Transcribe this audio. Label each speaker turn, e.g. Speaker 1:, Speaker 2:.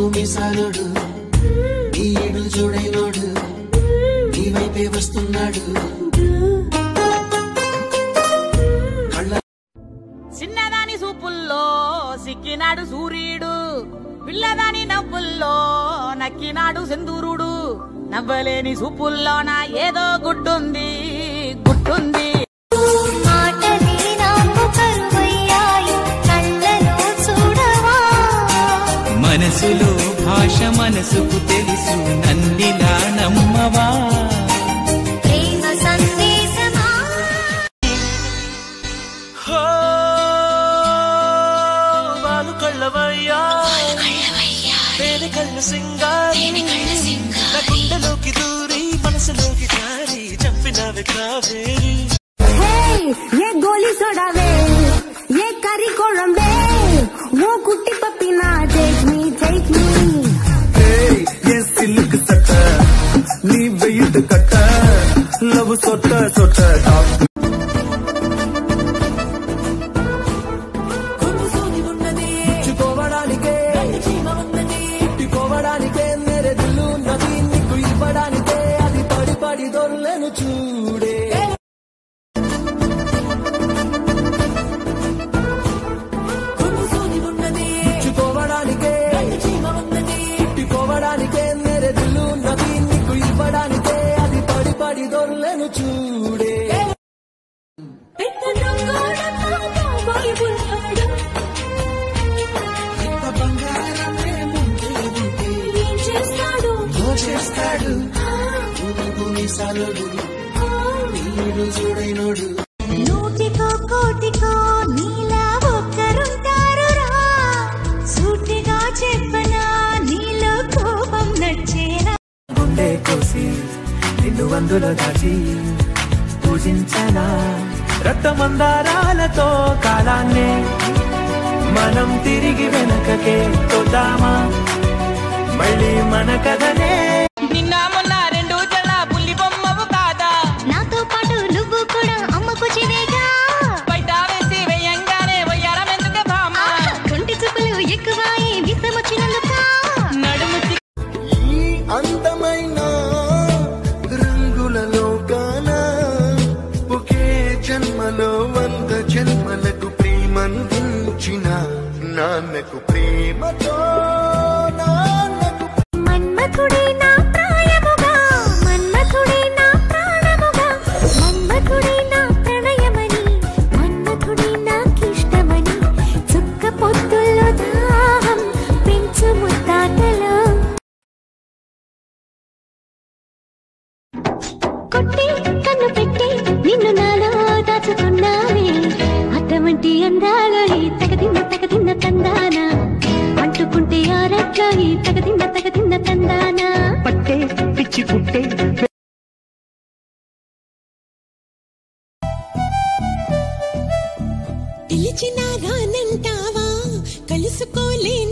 Speaker 1: నువ్వు మీసాలుడు నీడు చూడైనోడు నీ వైపే వస్తున్నాడు కళ్ళ
Speaker 2: చిన్నదాని సూపుల్లో సిక్కినాడు సూర్యుడు పిల్లదాని నవ్వుల్లో నక్కినాడు సెందూరుడు నవ్వలేని సూపుల్లోన ఏదో గుట్టుంది గుట్టుంది
Speaker 3: మాటలే నాకు కరువయ్యాయి కళ్ళలో చూడవా
Speaker 4: మనసులో భాష మనసుకు తెలుసు నన్నిలా నమ్మవా
Speaker 3: ప్రేమ సందేశమా
Speaker 5: వాలు కళ్ళవయ్యా తేనె కళ్ళు సింగారి నా గుండెలోకి దూరి మనసులోకి జారి చంపినవి కావేరి
Speaker 6: ఏ గోలి సోడావే ఏ కర్రీ కొళంబే ఓ కుట్టి పప్పినా take me take me
Speaker 7: a silk సట్ట నీ వెయిట్ కట్ట లవ్ సొట్ట సొట్ట టాప్
Speaker 5: ఇచ్చుకోవడానికే ఇట్టుకోవడానికే నేరే దిల్లు ఉన్నది నీకు ఇవ్వడానికే అది పడి పడి దొరలను చూడే ఇచ్చుకోవడానికే ఇట్టుకోవడానికే నేరే దిల్లు ఉన్నది నీకు ఇవ్వడానికే అది పడి పడి దొరలను చూడే
Speaker 1: ఇంత బంగారమే ముందే ఉంటే
Speaker 3: ఏం చేస్తాడు
Speaker 1: దోచేస్తాడు నువ్వు మీసాలుడు నీడు చూడైనోడు
Speaker 3: నూటికో కోటికో నీలా ఒక్కరుంటారురా సూటిగా చెప్పనా నీలో కోపం నచ్చేనా
Speaker 5: గుండె కోసి నిన్ను అందులో దాచి పూజించనా రక్తమందారాలతో కాలాన్నే మనం తిరిగి వెనకకే తోద్దామా మళ్ళీ మన కథనే
Speaker 2: నిన్న మొన్న రెండు జల పుల్లి బొమ్మవు కాదా
Speaker 3: నాతో పాటు నువ్వు కూడా అమ్మకు చివేగా
Speaker 2: బయట వేసి వేయంగానే వయ్యారం ఎందుకు భామ
Speaker 3: కొంటి చూపులు ఎక్కువాయి విసమొచ్చినందుక
Speaker 2: నడుము చి-
Speaker 7: ఈ అందమైన రంగులలో కాన ఒకే జన్మలో వంద జన్మలకు ప్రేమందించిన నాన్నకు ప్రేమతో నాన్నకు
Speaker 3: మన్మథుడే నా ప్రాయముగా మన్మథుడే నా ప్రాణముగా మన్మథుడే నా ప్రణయమని మన్మథుడే నాకిష్టమని చుక్క పొత్తుల్లో దాహం పెంచు ముద్దాటలో కొట్టి కన్ను పెట్టి నిన్ను నాలో దాచుకున్నావే అటువంటి అందాలు ఈ తగదిన్న తగదిన్న తందాన అంటుకుంటే ఆరట్ల ఈ తగదిన్న తగదిన్న తందాన
Speaker 5: పట్టే పిచ్చి పుట్టే
Speaker 6: పిలిచినా రానంటావా కలుసుకోలేని